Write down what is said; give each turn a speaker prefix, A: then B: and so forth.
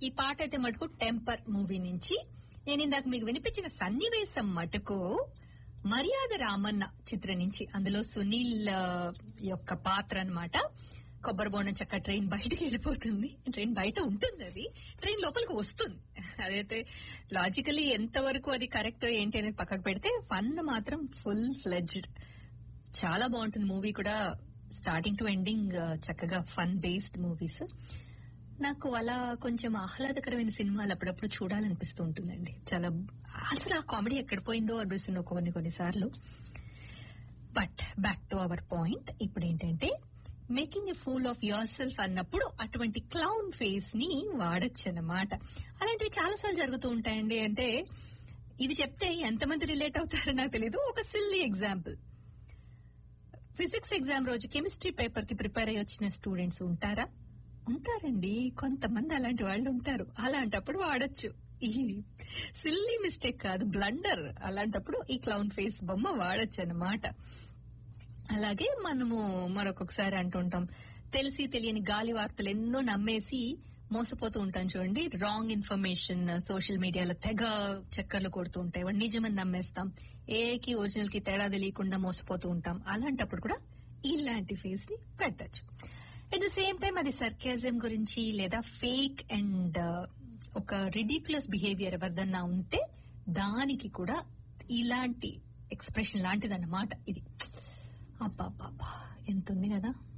A: ఈ పాట అయితే మటుకు టెంపర్ మూవీ నుంచి నేను ఇందాక మీకు వినిపించిన సన్నివేశం మటుకు మర్యాద రామన్న చిత్రం నుంచి అందులో సునీల్ ఆ, యొక్క పాత్ర అన్నమాట కొబ్బరి బోండం చక్క ట్రైన్ బయటికి వెళ్ళిపోతుంది ట్రైన్ బయట ఉంటుంది అది ట్రైన్ లోపలికి వస్తుంది అదైతే లాజికలీ ఎంతవరకు అది కరెక్ట్ ఏంటి అనేది పక్కకు పెడితే ఫన్ మాత్రం ఫుల్ ఫ్లెడ్జ్డ్ చాలా బాగుంటుంది మూవీ కూడా స్టార్టింగ్ టు ఎండింగ్ చక్కగా ఫన్ బేస్డ్ మూవీస్ నాకు అలా కొంచెం ఆహ్లాదకరమైన సినిమాలు అప్పుడప్పుడు చూడాలనిపిస్తూ ఉంటుందండి చాలా అసలు ఆ కామెడీ ఎక్కడ పోయిందో అనిపిస్తుంది కొన్ని కొన్నిసార్లు but back to our point ఇప్పుడు ఏంటంటే making a fool of yourself అన్నప్పుడు అటువంటి క్లౌన్ ఫేస్ ని వాడచ్చు అన్నమాట అలాంటివి చాలా సార్లు జరుగుతూ ఉంటాయండి అంటే ఇది చెప్తే ఎంతమంది రిలేట్ అవుతారో నాకు తెలియదు ఒక సిల్లీ ఎగ్జాంపుల్ ఫిజిక్స్ ఎగ్జామ్ రోజు కెమిస్ట్రీ పేపర్ కి ప్రిపేర్ అయ్యి వచ్చిన స్టూడెంట్స్ ఉంటారా ఉంటారండి కొంతమంది అలాంటి వాళ్ళు ఉంటారు అలాంటప్పుడు వాడచ్చు ఈ సిల్లీ మిస్టేక్ కాదు బ్లండర్ అలాంటప్పుడు ఈ క్లౌన్ ఫేస్ బొమ్మ వాడచ్చు అన్నమాట అలాగే మనము మరొకసారి అంటుంటాం తెలిసి తెలియని గాలి వార్తలు ఎన్నో నమ్మేసి మోసపోతూ ఉంటాం చూడండి రాంగ్ ఇన్ఫర్మేషన్ సోషల్ మీడియాలో తెగ చక్కర్లు కొడుతూ ఉంటాయి వాడు నిజమని నమ్మేస్తాం ఏకి ఒరిజినల్ కి తేడా తెలియకుండా మోసపోతూ ఉంటాం అలాంటప్పుడు కూడా ఇలాంటి ఫేస్ ని పెట్టచ్చు అట్ ద సేమ్ టైం అది సర్కాజం గురించి లేదా ఫేక్ అండ్ ఒక రిడిక్యులస్ బిహేవియర్ ఎవరిదన్నా ఉంటే దానికి కూడా ఇలాంటి ఎక్స్ప్రెషన్ లాంటిదన్నమాట ఇది అబ్బా ఎంత ఉంది కదా